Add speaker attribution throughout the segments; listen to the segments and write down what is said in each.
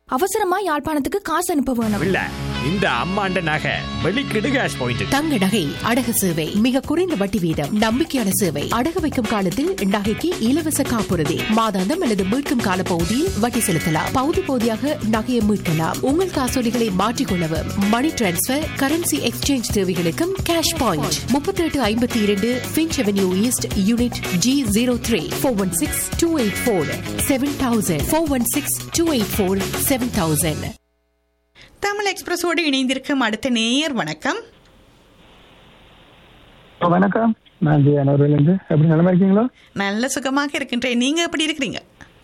Speaker 1: அவசரமா யாழ்ப்பாணத்துக்கு காசு அனுப்ப வேணும்
Speaker 2: இல்ல இந்த அம்மாண்ட நகை வெளிக்கிடு கேஷ் பாயிண்ட்
Speaker 3: தங்க நகை அடகு சேவை மிக குறைந்த வட்டி வீதம் நம்பிக்கையான சேவை அடகு வைக்கும் காலத்தில் நகைக்கு இலவச காப்புறுதி மாதாந்தம் அல்லது மீட்கும் கால பகுதியில் வட்டி செலுத்தலாம் பகுதி பகுதியாக நகையை மீட்கலாம் உங்கள் காசோலிகளை மாற்றிக்கொள்ளவும் மணி டிரான்ஸ்பர் கரன்சி எக்ஸ்சேஞ்ச் தேவைகளுக்கும் கேஷ் பாயிண்ட் முப்பத்தி எட்டு ஐம்பத்தி இரண்டு Finch avenue east unit G zero three four one six two eight four seven thousand four one six two eight four seven thousand
Speaker 4: Tamil எக்ஸ்பிரஸோடு இணைந்திருக்கும் அடுத்த நேயர் வணக்கம்
Speaker 5: வணக்கம் நான் ஜெயானூர்லேருந்து எப்படி நல்லா இருக்கீங்களா
Speaker 4: நல்ல சுகமாக இருக்கின்றேன் நீங்க எப்படி இருக்கிறீங்க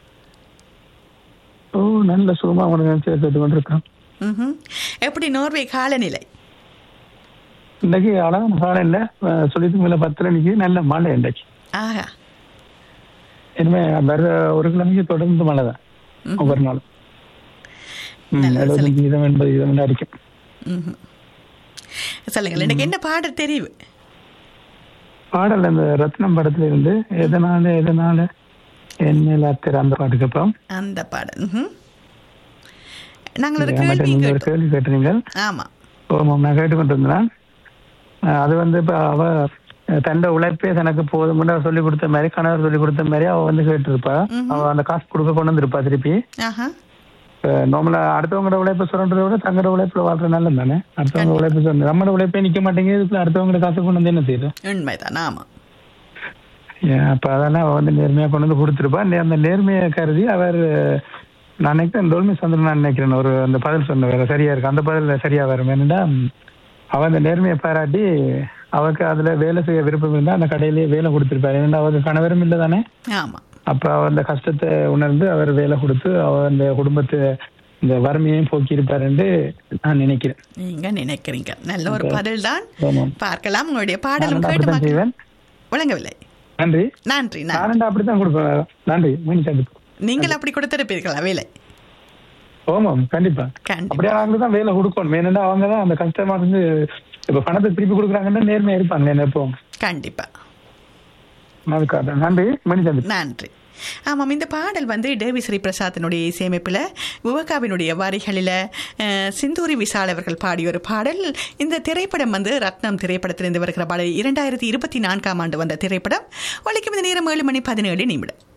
Speaker 5: ஓ நல்ல சுகமா உனக்கு நினைச்சு கேட்டு கொண்டிருக்கேன்
Speaker 4: ம்ஹும். எப்படி நோர்வே காலநிலை
Speaker 5: இன்னைக்கு அழகான காலம் இல்லை சொல்லிட்டு மேல பத்து மணிக்கு நல்ல மழை இன்னைக்கு
Speaker 4: ஆஹா
Speaker 5: இனிமே வர ஒரு கிழமைக்கு தொடர்ந்து மழை தான் ஒவ்வொரு நாளும் ம்,
Speaker 4: நல்லது,
Speaker 5: எழுபத்தஞ்சு வீதம் எண்பது வீதம் அடிக்கும்
Speaker 4: ம்ஹும். சொல்லுங்கள் எனக்கு என்ன பாட தெரிவு
Speaker 5: பாடல் அந்த ரத்னம் படத்துல இருந்து எதனால எதனால என் மேல அத்திர அந்த பாட்டுக்கு அப்புறம்
Speaker 4: அந்த பாடல் ம்ஹும். நாங்கள் ஒரு
Speaker 5: என்கிட்ட
Speaker 4: கேள்வி
Speaker 5: நீங்க ஒரு
Speaker 4: கேட்டோம்
Speaker 5: கேள்வி கேட்டீங்க
Speaker 4: ஆமா
Speaker 5: ஆமாம் நான் கேட்டுக்கொண்டிருந்தேன் அஹ் அது வந்து இப்போ அவ அஹ் தன்னோட உழைப்பே தனக்கு போதும்னு அவ சொல்லி கொடுத்த மாதிரி கணவர் சொல்லி கொடுத்த மாதிரி அவ வந்து கேட்டிருப்பா அவ அந்த காசு கொடுக்க கொண்டு வந்திருப்பா திருப்பி
Speaker 4: ஆஹா
Speaker 5: நார்மலா அடுத்தவங்களோட உழைப்பை சொல்றதை விட தங்களோட உழைப்புல வாழ்ற நல்லது தானே அடுத்தவங்க உழைப்பு சொன்ன நம்மளோட உழைப்பே நிக்க மாட்டேங்குது இதுக்குள்ள அடுத்தவங்களோட காசு கொண்டு வந்து என்ன செய்யுது
Speaker 4: உண்மைதான் ஆமா
Speaker 5: ஏன் அப்ப அதெல்லாம் அவ வந்து நேர்மையா கொண்டு வந்து கொடுத்துருப்பா நே- அந்த நேர்மையை கருதி அவர் நான் நினைக்கிறேன் டோல்மி சந்திரன் நான் நினைக்கிறேன் ஒரு அந்த பதில் சொன்ன வேற சரியா இருக்கு அந்த பதில் சரியா வரும் என்னடா அவ அந்த நேர்மையை பாராட்டி அவருக்கு அதுல வேலை செய்ய விருப்பம் இருந்தா அந்த கடையிலேயே வேலை கொடுத்திருப்பாரு ஏன்னா அவருக்கு கணவரும் இல்லை தானே
Speaker 4: ஆமா
Speaker 5: அப்ப அவ அந்த கஷ்டத்தை உணர்ந்து அவர் வேலை கொடுத்து அவ அந்த குடும்பத்தை இந்த வறுமையையும் போக்கியிருப்பாருன்னு நான் நினைக்கிறேன்
Speaker 4: நீங்க நினைக்கிறீங்க நல்ல ஒரு பதில் தான்
Speaker 5: ஆமாம்.
Speaker 4: பார்க்கலாம் உங்களுடைய பாடலும்
Speaker 5: நான்
Speaker 4: கேட்டு
Speaker 5: அப்படித்தான்
Speaker 4: மக்கள்
Speaker 5: செய்வேன்
Speaker 4: விளங்கவில்லை
Speaker 5: நன்றி
Speaker 4: நன்றி நன்றி
Speaker 5: நானும் அப்படித்தான் கொடுப்பேன் நன்றி மீன் சந்திப்பு
Speaker 4: நீங்கள் அப்படி கொடுத்திருப்பீர்களா வேலை
Speaker 5: ஆமாம் கண்டிப்பா
Speaker 4: கண்டிப்பா
Speaker 5: அப்படியே அவங்க தான் வேலை கொடுக்கணும் ஏன்னா அவங்க தான் அந்த கஷ்டமா இருந்து இப்ப பணத்தை திருப்பி கொடுக்குறாங்கன்னா நேர்மையா இருப்பாங்க என்ன எப்போ
Speaker 4: கண்டிப்பா
Speaker 5: அதுக்காக நன்றி மணி சந்திப்பு
Speaker 4: நன்றி ஆமாம் இந்த பாடல் வந்து டேவி ஸ்ரீ பிரசாத்தினுடைய இசையமைப்பில் விவகாவினுடைய வரிகளில் அஹ், சிந்தூரி விஷால் அவர்கள் பாடிய ஒரு பாடல் இந்த திரைப்படம் வந்து ரத்னம் திரைப்படத்திலிருந்து வருகிற பாடல் இரண்டாயிரத்தி இருபத்தி நான்காம் ஆண்டு வந்த திரைப்படம் வலிக்கும் இந்த நேரம் ஏழு மணி பதினேழு நிமிடம்